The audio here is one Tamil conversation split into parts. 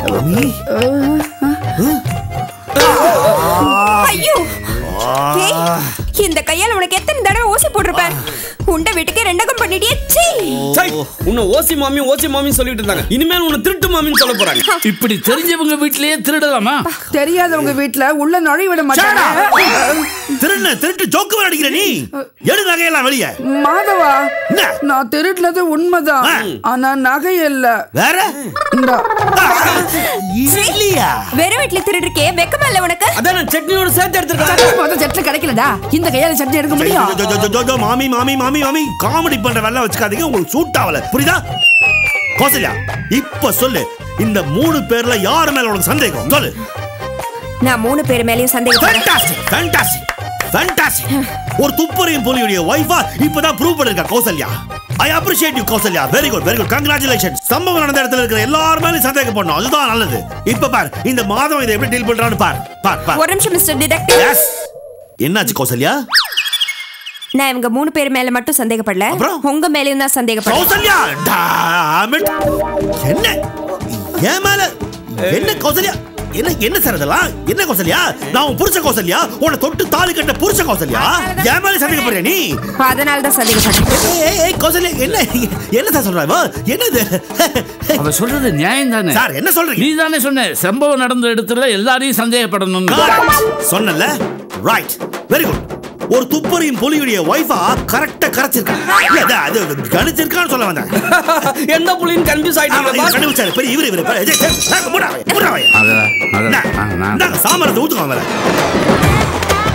ஐயோ ஏய், இந்த கையால உனக்கு எத்தனை தடவை ஊசி போட்டிருப்பேன் உண்ட வீட்டுக்கு ரெண்டகம் பண்ணிட்டியே சீ சை, உன்னை ஓசி மாமி ஓசி மாமின்னு சொல்லிட்டு இருந்தாங்க இனிமேல் உன்னை திருட்டு மாமின்னு சொல்ல போறாங்க இப்படி தெரிஞ்சவங்க வீட்லயே திருடலாமா தெரியாதவங்க வீட்ல உள்ள நுழைய விட மாட்டாங்க திருண்ண திருட்டு ஜோக்கு அடிக்கிற நீ எடு நகையெல்லாம் வெளியே மாதவா என்ன? நான் திருடினது உண்மைதான் ஆனா நகை இல்ல வேற இந்தா இல்லையா வெறும் வீட்டுல திருடிருக்கே வெக்கமா இல்ல உனக்கு அதான் நான் சட்னியோட சேர்த்து எடுத்துருக்கேன் சட்னி மொத்தம் சட்னி கிடைக்கலடா இந்த கையால சட்னி எடுக்க முடியும் ஜோ, ஜோ, ஜோ, ஜோ, ஜோ, மாமி மாமி மாமி மாமி காமெடி பண்ற வேலை வச்சுக்காதீங்க உங்களுக்கு சூட் ஆகல புரியுதா கோசல்யா இப்ப சொல்லு இந்த மூணு பேர்ல யார் மேல உனக்கு சந்தேகம் சொல்லு நான் மூணு பேர் மேலயும் சந்தேகப்படுறேன் ஃபேண்டாஸ்டிக் ஃபேண்டாஸ்டிக் ஃபேண்டாஸ்டிக் ஒரு துப்பறியும் புலியுடைய வைஃபா இப்பதான் ப்ரூவ் பண்ணிருக்கா Kausalya I appreciate you Kausalya very good very good congratulation சம்பவம் நடந்த இடத்துல இருக்கிற எல்லார் மேலயும் சந்தேகம் பண்ணும் அதுதான் நல்லது இப்ப பார் இந்த மாதம் இதை எப்படி டீல் பண்றான்னு பார் பார் பார் ஒரு நிமிஷம் மிஸ்டர் டிடெக்டிவ் எஸ் என்னாச்சு கௌசல்யா நான் இவங்க மூணு பேர் மேல மட்டும் சந்தேகப்படல அப்புறம்? உங்க மேலயும் தான் சந்தேகப்படுறேன் கௌசல்யா damn it. என்ன ஏன் மேல என்ன கௌசல்யா என்ன என்ன சார் இதெல்லாம் என்ன கௌசல்யா நான் உன் புருஷ கௌசல்யா உன்னை தொட்டு தாலி கட்ட புருஷ கௌசல்யா ஏன் மேல சந்தேகப்படுறியா நீ அதனால தான் சந்தேகப்படுறேன் ஏய், ஏய், ஏய், கௌசல்யா என்ன என்ன சார் சொல்றா இவ? என்னது அவ சொல்றது நியாயம் தானே சார் என்ன சொல்றீங்க நீ தானே சொன்ன சம்பவம் நடந்த இடத்துல எல்லாரையும் சந்தேகப்படணும் சொன்னல ரைட் வெரி குட் ஒரு துப்பறியும் புலியுடைய வைஃபா கரெக்டா கரைச்சிருக்கான் இல்ல, அது அது கணிச்சிருக்கான்னு சொல்ல வந்தேன் எந்த புள்ளின்னு கன்ஃபியூஸ் ஆமா, ஆயிட்டீங்க இவர் boss. கண்டுபிடிச்சாரு பெரிய இவரு இவரு ஏய், ஏய், ஏய், மூடா வை, மூடா வை. அதான், அதான். இந்தா, ஆ, நான் இந்தாங்க, சாமரத்தை ஊத்துக்கோங்க மேல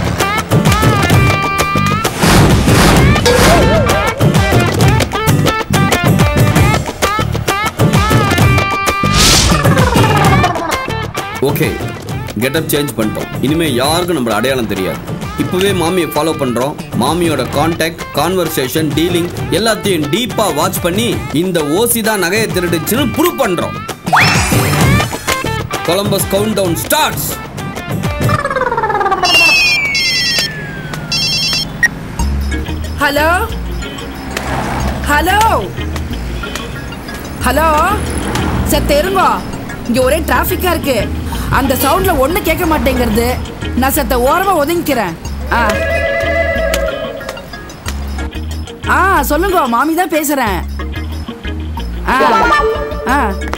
ஓகே கெட்டப் சேஞ்ச் பண்ணிட்டோம் இனிமே யாருக்கும் நம்மள அடையாளம் தெரியாது இப்பவே மாமியை ஃபாலோ பண்றோம் மாமியோட கான்டாக்ட் கான்வர்சேஷன் டீலிங் எல்லாத்தையும் டீப்பா வாட்ச் பண்ணி இந்த ஓசி தான் நகையை திருடுச்சுன்னு ப்ரூவ் பண்றோம் Columbus count down starts hello hello hello sir தெருங்கோ இங்க ஒரே டிராஃபிக்கா இருக்கு அந்த சவுண்ட்ல ஒண்ணு கேட்க மாட்டேங்கிறது நான் சத்த ஓரமா ஒதுங்கிக்கிறேன் ஆ ஆ சொல்லுங்க மாமி தான் பேசுறேன் ஆ ஆ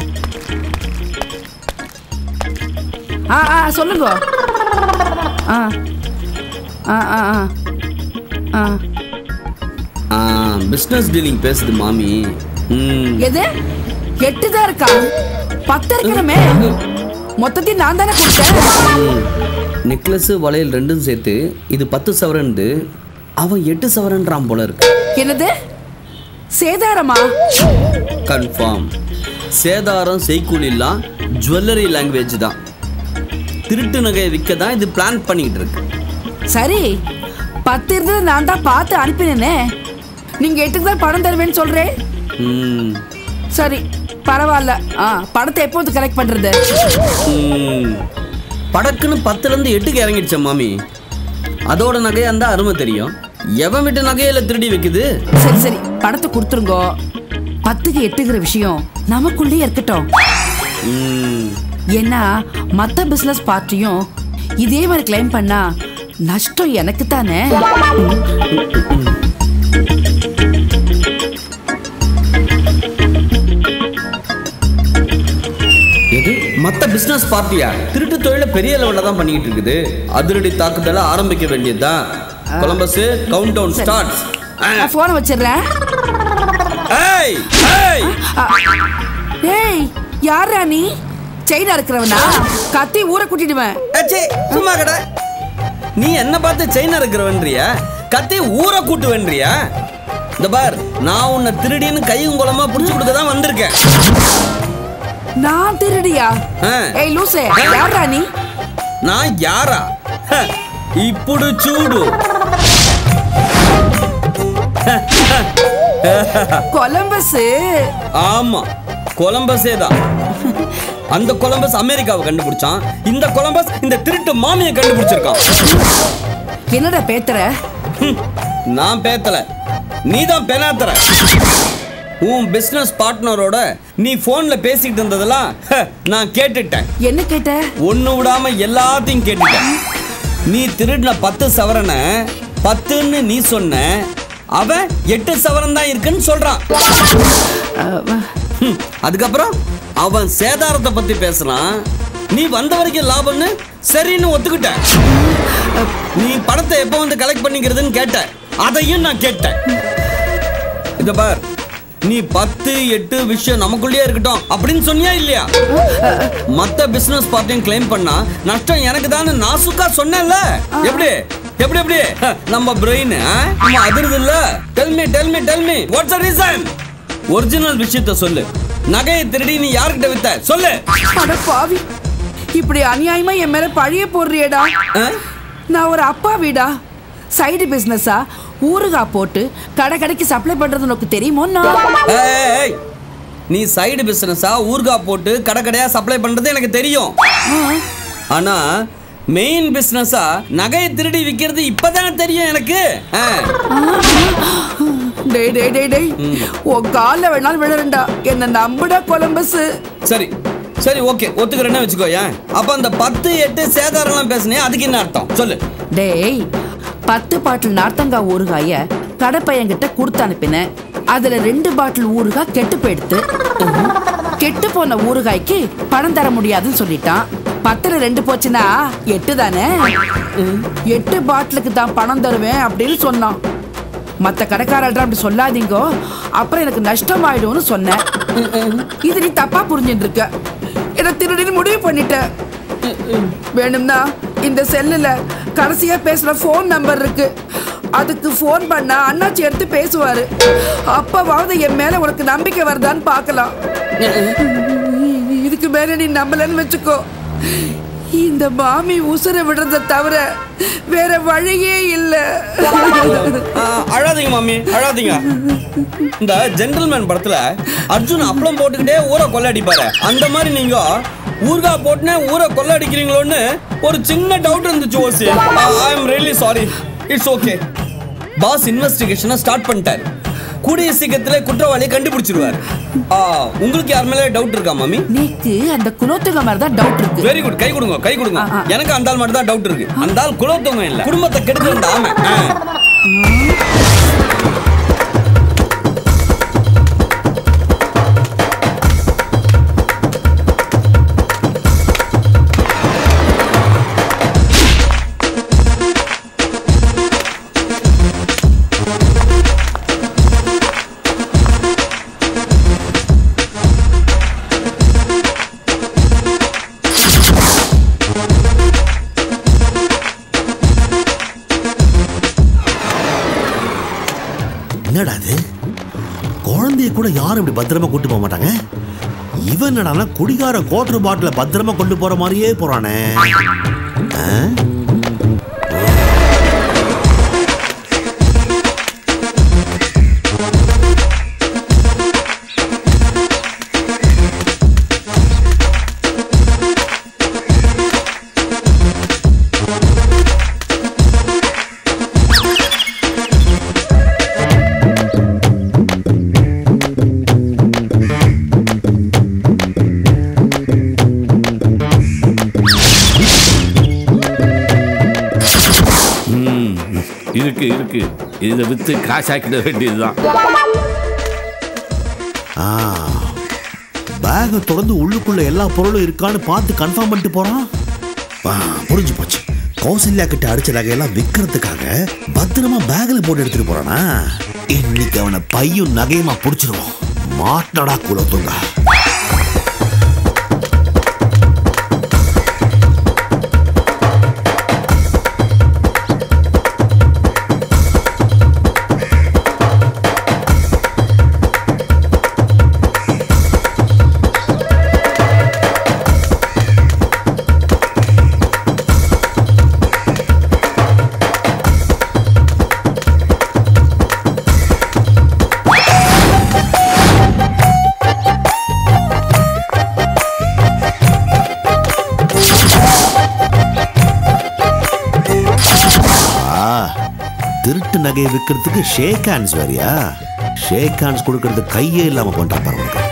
ஆ ஆ சொல்லுங்க ஆ ஆ ஆ ஆ ஆ பிஸ்னஸ் டீலிங் பேசுது மாமி ம் எது எட்டு தான் இருக்கா பத்து இருக்கணுமே மொத்தத்தையும் நான் தானே கொடுத்தேன் நெக்லஸ் வளையல் ரெண்டும் சேர்த்து இது பத்து சவரன்து அவன் எட்டு சவரன்றான் போல இருக்கு என்னது சேதாரமா கன்ஃபார்ம் சேதாரம் செய்கூலிலாம் ஜுவல்லரி லாங்குவேஜ் தான் திருட்டு நகையை விற்க தான் இது பிளான் பண்ணிட்டு இருக்கு சரி பத்து இருந்தது நான் தான் பார்த்து அனுப்பினேனே நீங்க எட்டுக்கு தான் பணம் தருவேன்னு சொல்றேன் ம், சரி பரவாயில்ல ஆ பணத்தை எப்போது கலெக்ட் பண்றது ம். படக்குன்னு பத்துல இருந்து எட்டுக்கு இறங்கிடுச்ச மாமி அதோட நகையா இருந்தா அருமை தெரியும் எவன் விட்டு நகையில திருடி வைக்குது சரி சரி பணத்தை கொடுத்துருங்கோ பத்துக்கு எட்டுங்கிற விஷயம் நமக்குள்ளேயே இருக்கட்டும் ம், ஏன்னா மத்த பிசினஸ் பார்ட்டியும் இதே மாதிரி கிளைம் பண்ணா நஷ்டம் எனக்கு தானே எது மத்த பிசினஸ் பார்ட்டியா திருட்டு தொழில பெரிய லெவல்ல தான் பண்ணிட்டு இருக்குது அதிரடி தாக்குதலை ஆரம்பிக்க வேண்டியதுதான் கொலம்பஸ் கவுண்ட் டவுன் ஸ்டார்ட்ஸ் நான் போனை வச்சிடுறேன் ஏய் ஏய் ஏய் யாரா நீ செயினா இருக்கிறவனா கத்தி ஊரை கூட்டிடுவேன் அச்சே சும்மா கடை நீ என்ன பார்த்து செயினா இருக்கிறவன்றிய கத்தி ஊரை கூட்டு வென்றியா இந்த பார் நான் உன்னை திருடின்னு கையும் குளமா புடிச்சு கொடுக்க தான் வந்திருக்கேன் நான் திருடியா ஆ. ஏய் லூசே யாரா நீ நான் யாரா ஹ, ఇప్పుడు చూడు கொலம்பஸ் ஆமா கொலம்பஸே தான் அந்த கொலம்பஸ் அமெரிக்காவை கண்டுபிடிச்சான் இந்த கொலம்பஸ் இந்த திருட்டு மாமியை கண்டுபிடிச்சிருக்கான் என்னடா பேத்துற ஹம், நான் பேத்தல நீ தான் பெனாத்துற உன் பிசினஸ் பார்ட்னரோட நீ போன்ல பேசிக்கிட்டு இருந்ததெல்லாம் ஹ, நான் கேட்டுட்டேன் என்ன கேட்ட ஒண்ணு விடாம எல்லாத்தையும் கேட்டுட்டேன் நீ திருடின பத்து சவரனை பத்துன்னு நீ சொன்ன அவன் எட்டு சவரன் தான் இருக்குன்னு சொல்றான் அஹ், ஹம், அதுக்கப்புறம் அவன் சேதாரத்தை பத்தி பேசுறான் நீ வந்த வரைக்கும் லாபம்னு சரின்னு ஒத்துக்கிட்ட நீ பணத்தை எப்போ வந்து கலெக்ட் பண்ணிக்கிறதுன்னு கேட்ட அதையும் நான் கேட்டேன் இத பார் நீ பத்து எட்டு விஷயம் நமக்குள்ளேயே இருக்கட்டும் அப்படின்னு சொன்னியா இல்லையா மத்த பிசினஸ் பார்ட்டியும் கிளைம் பண்ணா நஷ்டம் எனக்கு தான் நாசுக்கா சொன்னேன்ல எப்படி எப்படி எப்படி ஹ, நம்ம பிரெயின் அதிர்து இல்ல tell me tell me tell me what's reason original விஷயத்த சொல்லு நகையை திருடி நீ யார்கிட்ட வித்த சொல்லு அட பாவி இப்படி அநியாயமா என் மேல பழிய போடுறியேடா ஆ? நான் ஒரு அப்பா வீடா சைடு பிசினஸா ஊறுகாய் போட்டு கடை கடைக்கு சப்ளை பண்றது உனக்கு தெரியுமோன்னா ஏய், ஏய், நீ சைடு பிசினஸா ஊர்கா போட்டு கடை கடையா சப்ளை பண்றது எனக்கு தெரியும் ஆனா மெயின் பிசினஸா நகையை திருடி விக்கிறது இப்பதானே தெரியும் எனக்கு ஆ. டேய் டேய் டேய் டேய் உன் காலில் வேணாலும் விழறண்டா என்ன நம்புடா கொலம்பஸ் சரி சரி ஓகே ஒத்துக்கிறேன்னு வச்சுக்கோ ஏன் அப்ப அந்த பத்து எட்டு சேதாரம்லாம் பேசுனே அதுக்கு என்ன அர்த்தம் சொல்லு டேய் பத்து பாட்டில் நார்த்தங்காய் ஊறுகாய கடைப்பையன்கிட்ட கொடுத்து அனுப்பினேன் அதுல ரெண்டு பாட்டில் ஊறுகாய் கெட்டு போயிடுத்து கெட்டு போன ஊறுகாய்க்கு பணம் தர முடியாதுன்னு சொல்லிட்டான் பத்துல ரெண்டு போச்சுன்னா எட்டு தானே எட்டு பாட்டிலுக்கு தான் பணம் தருவேன் அப்படின்னு சொன்னான் மத்த கடைக்காரர் அப்படி சொல்லாதீங்கோ அப்புறம் எனக்கு நஷ்டம் ஆயிடும்னு சொன்னேன் இது நீ தப்பா புரிஞ்சுட்டு இருக்க என்ன திருடின்னு முடிவு பண்ணிட்ட வேணும்னா இந்த செல்லுல கடைசியா பேசுற ஃபோன் நம்பர் இருக்கு அதுக்கு ஃபோன் பண்ணா அண்ணாச்சி எடுத்து பேசுவாரு அப்பவாவது என் மேல உனக்கு நம்பிக்கை வருதான்னு பார்க்கலாம் இதுக்கு மேல நீ நம்பலன்னு வச்சுக்கோ இந்த மாமி உசுர விடுறத தவிர வேற வழியே இல்லை ஆ, அழாதீங்க மாமி அழாதீங்க இந்த ஜென்டில்மேன் படத்துல அர்ஜுன் அப்பளம் போட்டுக்கிட்டே ஊரை கொள்ளடிப்பாரு அந்த மாதிரி நீங்க ஊர்கா போட்டுனே ஊரை கொள்ளடிக்கிறீங்களோன்னு ஒரு சின்ன டவுட் இருந்துச்சு ஓசி I am really sorry it's okay boss இன்வெஸ்டிகேஷனை ஸ்டார்ட் பண்ணிட்டாரு கூடிய சீக்கிரத்திலே குற்றவாளியை கண்டுபிடிச்சிருவாரு ஆ, உங்களுக்கு யார் மேலே டவுட் இருக்கா மாமி நீக்கு அந்த குலோத்துங்க மாதிரி தான் டவுட் இருக்கு வெரி குட் கை கொடுங்க கை கொடுங்க ஆ, ஆ. எனக்கு அந்த ஆள் மட்டும் தான் டவுட் இருக்கு அந்த ஆள் குலோத்துவங்க இல்ல குடும்பத்தை கெடுக்க ஆமை ஆ. என்னடா இது குழந்தைய கூட யாரும் இப்படி பத்திரமா கூட்டு போக மாட்டாங்க இவன் என்னடானா குடிகார கோட்டர் பாட்டில பத்திரமா கொண்டு போற மாதிரியே போறானே ஆ? இருக்கு இருக்கு இதை வித்து காசாக்கிட வேண்டியதுதான் ஆ பேகை திறந்து உள்ளுக்குள்ள எல்லா பொருளும் இருக்கான்னு பார்த்து கன்ஃபார்ம் பண்ணிட்டு போறான் ஆ, புரிஞ்சு போச்சு கௌசல்யா கிட்ட அடிச்ச நகையெல்லாம் விற்கிறதுக்காக பத்திரமா பேக்ல போட்டு எடுத்துட்டு போறானா இன்னைக்கு அவனை பையும் நகையுமா புடிச்சிருவோம் மாட்டடா குலத்துங்க திருட்டு நகையை விற்கிறதுக்கு ஷேக் ஹேண்ட்ஸ் வேறியா ஷேக் ஹேண்ட்ஸ் கொடுக்கறது கையே இல்லாம பண்றான் பாரு உனக்கு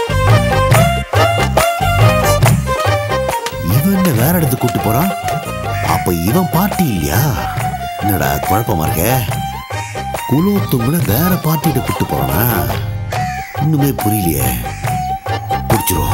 இவன் என்ன வேற இடத்துக்கு கூட்டு போறான் அப்ப இவன் பார்ட்டி இல்லையா என்னடா குழப்பமா இருக்க குலோத்துங்கன வேற பார்ட்டிகிட்ட கூட்டு போறானா இன்னுமே புரியலையே பிடிச்சிரும்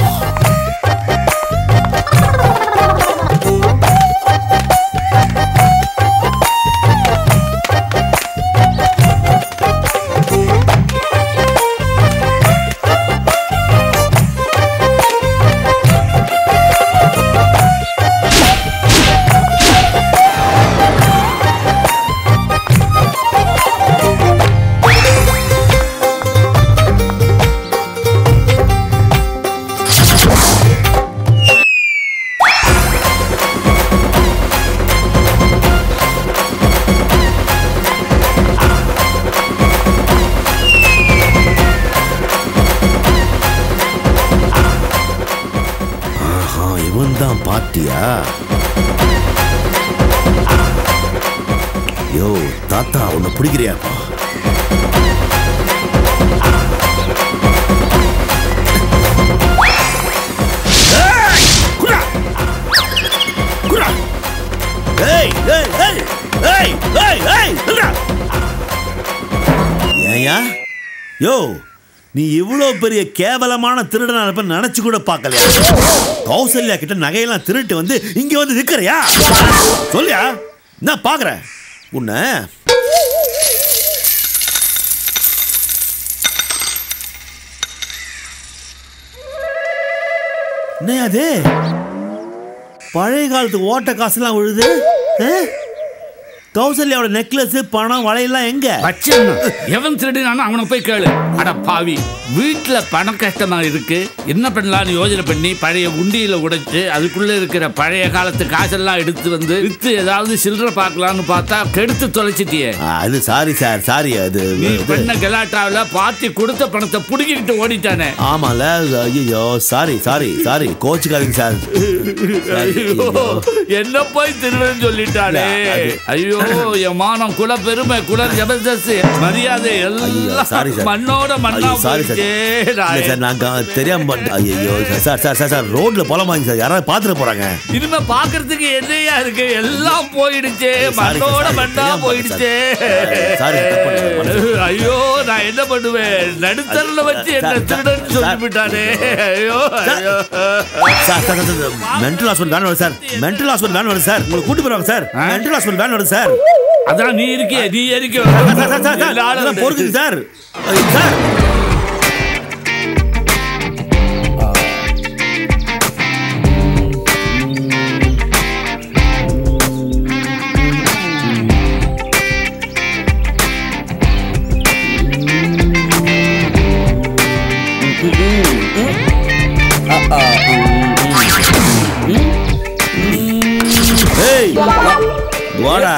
ஆஹா இவன் தான் பார்ட்டியா யோ தாத்தா உன்னை பிடிக்கிறியாப்பா ஏய், குர்ரா. குர்ரா. ஏய், ஏய், ஏய், ஏய், ஏய், ஏய், நில்றா. ஏய்யா யோ நீ இவ்வளோ பெரிய கேவலமான திருடனா இருப்ப நினைச்சு கூட பார்க்கலையா கௌசல்யா கிட்ட நகையெல்லாம் திருட்டு வந்து இங்க வந்து நிக்கிறியா சொல்லியா நான் பாக்குறேன் உன்னை என்ன அது பழைய காலத்து ஓட்ட காசுலாம் விழுது ஆ? கௌசல்யாவோட நெக்லஸ் பணம் வளையெல்லாம் எங்க வச்சிருந்தா எவன் திருடினானோ அவனை போய் கேளு அட பாவி வீட்டுல பணம் கஷ்டமா இருக்கு என்ன பண்ணலாம்னு யோசனை பண்ணி பழைய உண்டியில உடைச்சு அதுக்குள்ள இருக்கிற பழைய காலத்து காசெல்லாம் எடுத்து வந்து வித்து ஏதாவது சில்லறை பார்க்கலாம்னு பார்த்தா கெடுத்து தொலைச்சிட்டியே ஆ, அது சாரி சார் சாரி அது நீ இது- பண்ண கலாட்டாவில பார்ட்டி கொடுத்த பணத்தை புடுங்கிட்டு ஓடிட்டானே ஆமால ஐயோ சாரி சாரி சாரி கோச்சுக்காதீங்க சார் சாரி, ஐயோ, ஐயோ. என்ன போய் திருடன் சொல்லிட்டானே அது- ஐயோ என் மானம் குல பெருமை குல ஜபர்தஸ்த் மரியாதை ஐயோ எல்லாம் சாரி சார் மண்ணோட மண்ணா ஐயோ சாரி சார் போயிடுச்சே, இல்ல ராயே. சார் நாங்க தெரியாம பண்ண- ஐயோ சார் சார் சார் சார் ரோட்ல போலாமாங்க சார் யாராவது பாத்துட்டு போறாங்க இனிமே பாக்குறதுக்கு என்னையா இருக்கு எல்லாம் போயிடுச்சே சாரி, மண்ணோட சாரி, மண்ணா தெரியாம போயிடுச்சே சாரி, சாரி, தப்பு பண்ணிட்டேன், மன்னிச்சிடுங்க. ஐயோ நான் என்ன பண்ணுவேன் நடுத்தரில் வச்சு என்ன சார், திருடன் சார், சொல்லிவிட்டானே ஐயோ ஐயோ sir sir sir mental hospital van வருது சார் மென்டல் ஹாஸ்பிட்டல் வேன் வருது சார் உங்களை கூட்டு போறாங்க சார் ஆ? மென்டல் ஹாஸ்பிட்டல் வேன் வருது சார் அதான் நீ இருக்கிய நீ இருக்கிய சார் சார் சார் சார் இதெல்லாம் பொறுக்குது சார் ஐயோ, சார் ஏய் வாடா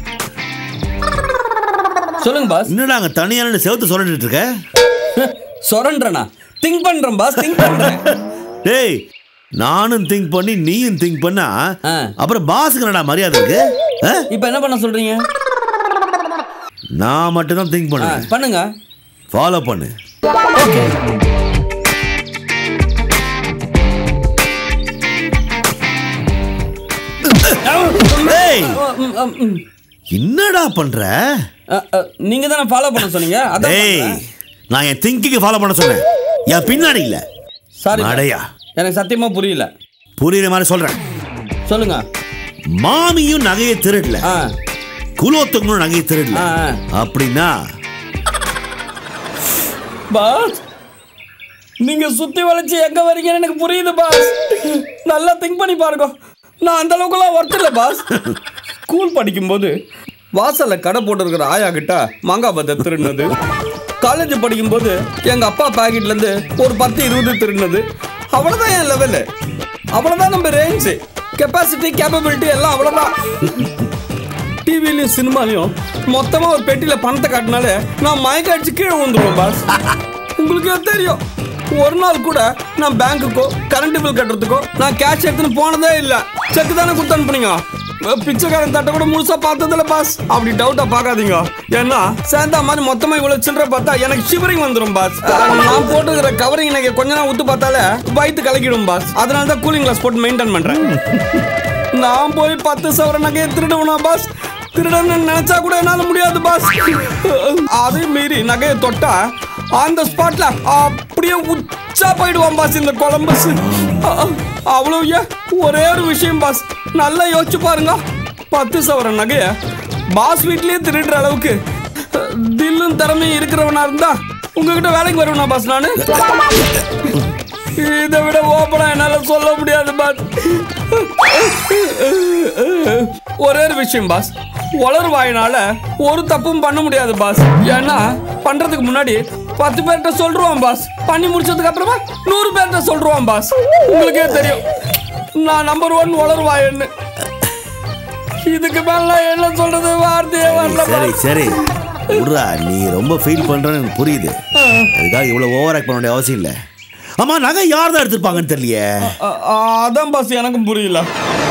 சொல்லுங்க பாஸ் என்னடா அங்க தனியா நின்னு செவுத்து சொல்லிட்டு இருக்க சொரன்றனா திங்க் பண்றேன் பாஸ் திங்க் பண்றேன் டேய் நானும் திங்க் பண்ணி நீயும் திங்க் பண்ணா ஆ. அப்புறம் பாஸுக்கு என்னடா மரியாதை இருக்கு ஆ? இப்போ என்ன பண்ண சொல்றீங்க நான் மட்டும் தான் திங்க் ஆ, பண்ணுவேன் பண்ணுங்க ஃபாலோ பண்ணு ஏய் ம், ம், ம். என்னடா பண்ற அ, அ, நீங்க தானே ஃபாலோ பண்ண சொன்னீங்க அதான் டேய் நான் என் திங்கிங்க ஃபாலோ பண்ண சொன்னேன் என் பின்னாடி இல்ல சாரி அடையா எனக்கு சத்தியமா புரியல புரியுற மாதிரி சொல்றேன் சொல்லுங்க மாமியும் நகையை திருடல ஆ குலோத்துங்களும் நகையை திருடல ஆ, ஆ. அப்படின்னா பாஸ் நீங்க சுத்தி வளைச்சு எங்க வரீங்கன்னு எனக்கு புரியுது பாஸ் நல்லா திங்க் பண்ணி பாருங்க நான் அந்த அளவுக்குலாம் ஒர்த் இல்லை பாஸ் ஸ்கூல் படிக்கும்போது வாசல்ல கடை போட்டிருக்கிற ஆயா கிட்ட மாங்காய் பத்தை திருடினது காலேஜ் படிக்கும்போது எங்க அப்பா பாக்கெட்ல இருந்து ஒரு பத்து இருபது திருடினது அவ்வளவுதான் என் லெவலு அவ்வளவுதான் நம்ம ரேஞ்சு கெப்பாசிட்டி கேப்பபிலிட்டி எல்லாம் அவ்வளவுதான் டிவிலையும் சினிமாலையும் மொத்தமா ஒரு பெட்டியில பணத்தை காட்டினாலே நான் மயக்க அடிச்சு கீழே வந்துருவேன் பாஸ் உங்களுக்கு தெரியும் ஒரு நாள் கூட நான் பேங்க்குக்கோ கரண்ட் பில் கட்டுறதுக்கோ நான் கேஷ் எடுத்துன்னு போனதே இல்ல செக் தானே கொடுத்து அனுப்புனீங்க அஹ் பிச்சைக்காரன் தட்டை கூட முழுசா பார்த்ததில்ல பாஸ் அப்படி டவுட்டா பார்க்காதீங்க ஏன்னா சேர்ந்தா மாதிரி மொத்தமா இவ்வளவு சில்லற பார்த்தா எனக்கு ஷிவரிங் வந்துடும் பாஸ் நான் போட்டுக்கிற கவரிங் எனக்கு கொஞ்ச நேரம் ஊத்து பார்த்தாலே வயிற்று கலக்கிடும் பாஸ் அதனால தான் கூலிங் கிளாஸ் போட்டு மெயின்டைன் பண்றேன் நான் போய் பத்து சவர நகையை திருடுவனா பாஸ் திருடன்னு நினைச்சா கூட என்னால முடியாது பாஸ் அதே மீறி நகையை தொட்டா அந்த ஸ்பாட்ல அப்படியே உச்சா போயிடுவான் பாஸ் இந்த கொலம்பஸ் அவ்வளவு ஏன் ஒரே ஒரு விஷயம் பாஸ் நல்லா யோசிச்சு பாருங்க பத்து சவர நகைய பாஸ் வீட்லயே திருடுற அளவுக்கு தில்லும் திறமையும் இருக்கிறவனா இருந்தா உங்ககிட்ட வேலைக்கு வருவனா பாஸ் நானு இதை விட ஓப்பனா என்னால சொல்ல முடியாது பாஸ் ஒரே ஒரு விஷயம் பாஸ் வளர் வாயினால ஒரு தப்பும் பண்ண முடியாது பாஸ் ஏன்னா பண்றதுக்கு முன்னாடி பத்து பேர்கிட்ட சொல்றோம் பாஸ் பண்ணி முடிச்சதுக்கு அப்புறமா நூறு பேர்கிட்ட சொல்றோம் பாஸ் உங்களுக்கே தெரியும் நான் நம்பர் ஒன் வளர் வாயன்னு இதுக்கு மேல நான் என்ன சொல்றது வார்த்தையே வரல சரி பாஸ் சரி விட்றா நீ ரொம்ப ஃபீல் பண்றேன்னு எனக்கு புரியுது அதுக்காக இவ்வளவு ஓவர் ஆக்ட் பண்ண வேண்டிய அவசியம் இல்லை ஆமா நகை யார் தான் எடுத்திருப்பாங்கன்னு தெரியலையே அ- அ- அதான் பாஸ் எனக்கும் புரியல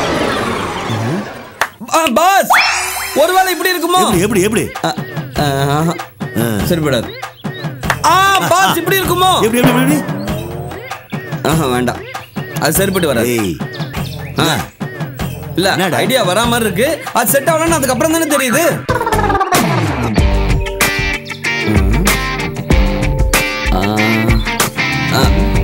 ஆ, பாஸ் ஒருவேளை இப்படி இருக்குமோ எப்படி எப்படி எப்படி அ, அ, ஆஹா. சரிப்படாது ஆ பாஸ் இப்படி இருக்குமோ எப்படி எப்படி எப்படி ஆஹா வேண்டாம் அது சரிப்பட்டு வராது ஏய் ஆ. இல்ல என்னடா? ஐடியா வரா மாதிரி இருக்கு அது செட் ஆகலன்னு அதுக்கப்புறம் தானே தெரியுது ஆ. ஆ.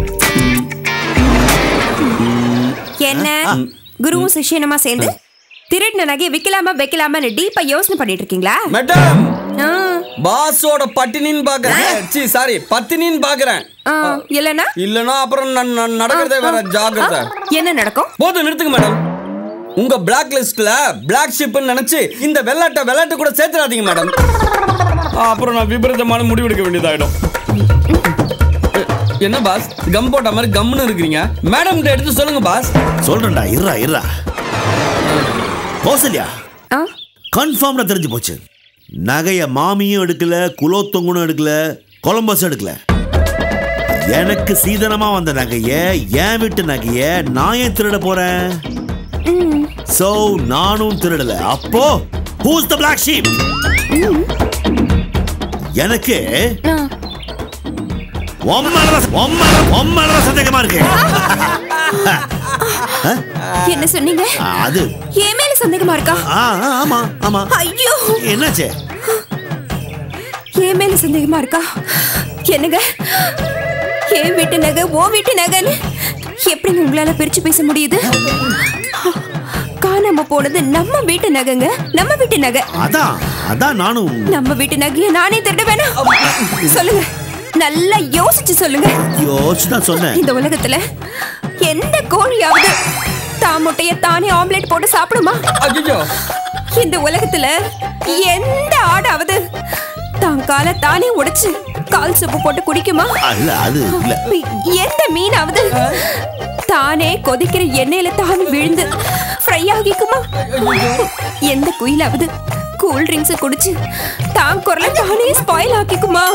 என்ன குருவும் சிஷ்யனுமா சேர்ந்து திருடின நகையை விக்கலாமா வைக்கலாமான்னு டீப்பா யோசனை பண்ணிட்டு இருக்கீங்களா மேடம் ஆ, பாஸோட பட்டினின்னு பாக்குறேன் சி சாரி பத்தினின்னு பாக்குறேன் ஆ, இல்லனா இல்லனா அப்புறம் நான் நான் நடக்கிறதே வேற ஜாகிரதை என்ன நடக்கும் போதும் நிறுத்துங்க மேடம் உங்க பிளாக் லிஸ்ட்ல பிளாக் ஷிப்னு நினைச்சு இந்த வெள்ளாட்டை வெள்ளாட்டு கூட சேர்த்துறாதீங்க மேடம் அப்புறம் நான் விபரீதமான முடிவெடுக்க வேண்டியதாயிடும் எ- என்ன பாஸ் கம் போட்ட மாதிரி கம்னு இருக்கிறீங்க மேடம் கிட்ட எடுத்து சொல்லுங்க பாஸ் சொல்றேன்டா இருடா இருடா கௌசல்யா ஆ, கன்ஃபார்ம்டா தெரிஞ்சு போச்சு நகைய மாமியும் எடுக்கல குலோத்தொங்கனும் எடுக்கல கொலம்பஸும் எடுக்கல எனக்கு சீதனமா வந்த நகைய என் வீட்டு நகைய நான் ஏன் திருட போறேன் சோ நானும் திருடல அப்போ ஹூஸ் த பிளாக் ஷீப் எனக்கு ஆ. உன் மேலதான் உன் மேல- உன் மேலதான் சந்தேகமா இருக்கு என்ன சொன்னீங்க அது என் மேல சந்தேகமா இருக்கா ஆ, ஆ, ஆமா ஆமா ஐயோ என்னாச்சு என் மேல சந்தேகமா இருக்கா என்னங்க என் வீட்டு நகை ஓ வீட்டு நகைன்னு எப்படிங்க உங்களால பிரிச்சு பேச முடியுது காணாம போனது நம்ம வீட்டு நகைங்க நம்ம வீட்டு நகை அதான் அதான் நானும் நம்ம வீட்டு நகையை நானே திருட வேணாம் சொல்லுங்க நல்லா யோசிச்சு சொல்லுங்க யோசிச்சு தான் சொன்னேன் இந்த உலகத்துல எந்த கோழியாவது தான் முட்டைய தானே ஆம்லெட் போட்டு சாப்பிடுமா ஐயோ இந்த உலகத்துல எந்த ஆடாவது தான் காலை தானே உடைச்சு கால் சூப்பு போட்டு குடிக்குமா இல்ல அது இல்ல எந்த மீனாவது தானே கொதிக்கிற எண்ணெயில தானே விழுந்து ஃப்ரை ஆகிக்குமா எந்த குயிலாவது கூல் ட்ரிங்க்ஸ் குடிச்சு தான் குரலை தானே ஸ்பாயில் ஆக்கிக்குமா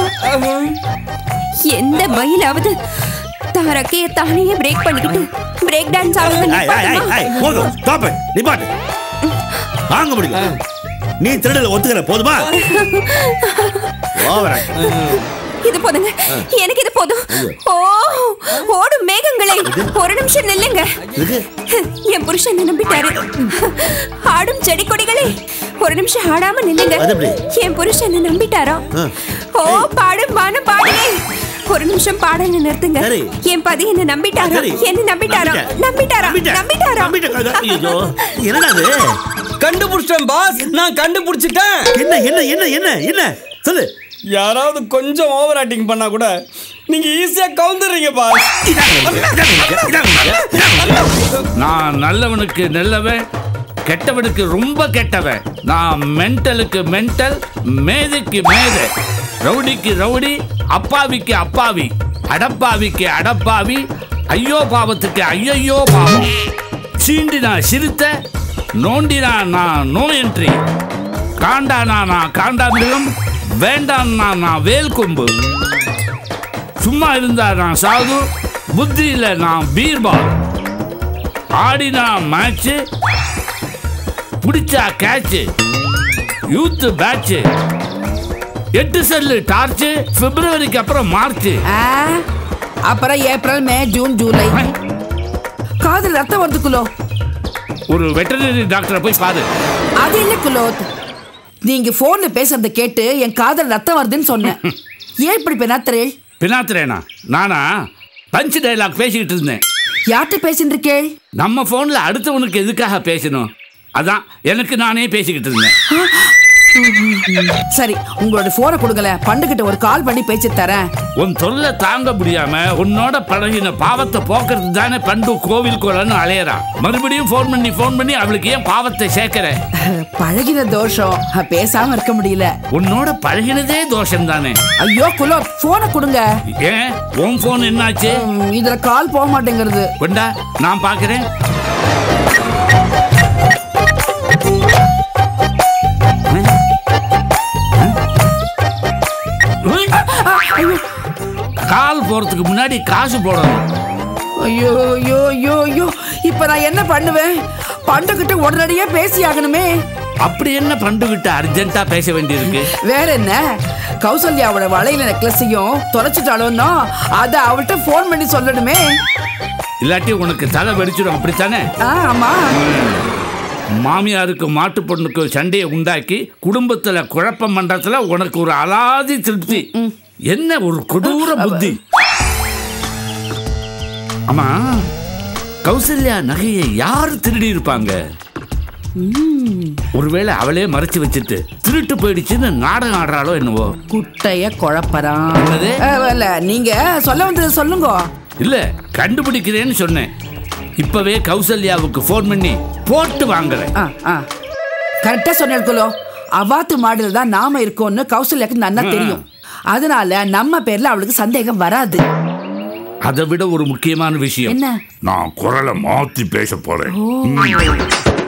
எந்த மயிலாவது தான் ரக்கைய தானே பிரேக் பண்ணிக்கிட்டு பிரேக் டான்ஸ் ஆகுது ஐய், ஐய், ஐய், ஐய், போதும் ஸ்டாப் நிப்பாட்டு வாங்க முடியல நீ திருடல ஒத்துக்கிற போதுமா ஓவர் இது போதுங்க எனக்கு இது போதும் ஓ ஓடும் மேகங்களே ஒரு நிமிஷம் நில்லுங்க என் புருஷன் என்னை நம்பிட்டாரு ஆடும் செடி கொடிகளே ஒரு நிமிஷம் ஆடாம நில்லுங்க அது எப்படி? என் புருஷன் என்ன நம்பிட்டாரா ஆ. ஓ பாடும் வானம் பாடுங்க ஒரு நிமிஷம் பாடல நிறுத்துங்க சரி. என் பதி என்ன நம்பிட்டாரா சரி. என்ன நம்பிட்டாரா நம்பிட்டேன். நம்பிட்டாரா நம்பிட்டேன். நம்பிட்டாரா நம்பிட்டேன். ஐயோ, என்னடா அது கண்டுபிடிச்சிட்டேன் பாஸ் நான் கண்டுபிடிச்சிட்டேன் என்ன என்ன என்ன என்ன என்ன சொல்லு யாராவது கொஞ்சம் ஓவர் ஆக்டிங் பண்ணா கூட நீங்க ஈஸியா கவுந்துடுறீங்க பாஸ் நான் நல்லவனுக்கு நல்லவன் கெட்டவனுக்கு ரொம்ப கெட்டவன் நான் மென்டலுக்கு மென்டல் மேதைக்கு மேதை ரவுடிக்கு ரவுடி அப்பாவிக்கு அப்பாவி அடப்பாவிக்கு அடப்பாவி ஐயோ பாவத்துக்கு ஐயையோ பாவம் சீண்டினா சிறுத்த நோண்டினா நான் நோயன்றி காண்டானா நான் காண்டாமிருகம் வேண்டான்னா நான் வேல் கொம்பு சும்மா இருந்தா நான் சாது புத்தியில நான் பீர்பால் ஆடினா மேட்ச் பிடிச்சா கேட்ச் யூத் பேட்ச் எட்டு செல்லு டார்ச் பிப்ரவரிக்கு அப்புறம் மார்ச் ஆ, அப்புறம் ஏப்ரல் மே ஜூன் ஜூலை காதல் ரத்தம் வருது குலோ ஒரு வெட்டரினரி டாக்டரை போய் பாரு அது இல்ல குலோத் நீங்க போன்ல பேசுறத கேட்டு என் காதல் ரத்தம் வருதுன்னு சொன்னேன் ஏன் இப்படி பெனாத்திரேள் பினாத்துறேனா நானா பஞ்ச் டைலாக் பேசிக்கிட்டு இருந்தேன் யார்கிட்ட பேசிட்டு இருக்கேள் நம்ம ஃபோனில் அடுத்தவனுக்கு எதுக்காக பேசணும் அதான் எனக்கு நானே பேசிக்கிட்டு இருந்தேன் சரி உங்களோட போனை கொடுக்கல பண்டுகிட்ட ஒரு கால் பண்ணி பேசி தரேன் உன் தொல்லை தாங்க முடியாம உன்னோட பழகின பாவத்தை போக்குறது தானே பண்டு கோவில் கோலன்னு அலையறான் மறுபடியும் ஃபோன் பண்ணி ஃபோன் பண்ணி அவளுக்கு ஏன் பாவத்தை சேர்க்கிற பழகின தோஷம் பேசாம இருக்க முடியல உன்னோட பழகினதே தோஷம் தானே ஐயோ குலோ போனை கொடுங்க ஏன் உன் ஃபோன் என்னாச்சு ம், இதுல கால் போக மாட்டேங்கிறது கொண்டா நான் பார்க்கிறேன் கால் போறதுக்கு முன்னாடி காசு போடணும் ஐயோ ஐயோ ஐயோ ஐயோ இப்ப நான் என்ன பண்ணுவேன் பண்டுகிட்ட உடனடியே பேசி ஆகணுமே அப்படி என்ன பண்டுகிட்ட அர்ஜென்ட்டா பேச வேண்டியிருக்கு வேற என்ன கௌசல்யாவோட வளையல நெக்லஸையும் தொலைச்சிட்டாலோன்னா அத அவள்கிட்ட ஃபோன் பண்ணி சொல்லணுமே இல்லாட்டி உனக்கு தலை வெடிச்சிடும் அப்படித்தானே ஆ, ஆமா மாமியாருக்கு மாட்டு பொண்ணுக்கு சண்டையை உண்டாக்கி குடும்பத்துல குழப்பம் பண்றதுல உனக்கு ஒரு அலாதி திருப்தி என்ன ஒரு கொடூர புத்தி ஆமா கௌசல்யா நகையை யார் திருடி இருப்பாங்க ஒருவேளை அவளே மறைச்சு வச்சுட்டு திருட்டு போயிடுச்சுன்னு நாடகம் ஆடுறாளோ என்னவோ குட்டைய குழப்பறான் என்னது? அஹ், இல்ல நீங்க சொல்ல வந்தது சொல்லுங்க இல்ல கண்டுபிடிக்கிறேன்னு சொன்னேன் இப்பவே கௌசல்யாவுக்கு ஃபோன் பண்ணி போட்டு வாங்குறேன் ஆ ஆ கரெக்டா சொன்னேன் அவாத்து மாடுல தான் நாம இருக்கோம்னு கௌசல்யாக்கு நன்னா தெரியும் அதனால நம்ம பேர்ல அவளுக்கு சந்தேகம் வராது அதை விட ஒரு முக்கியமான விஷயம் என்ன நான் குரலை மாத்தி பேச போறேன்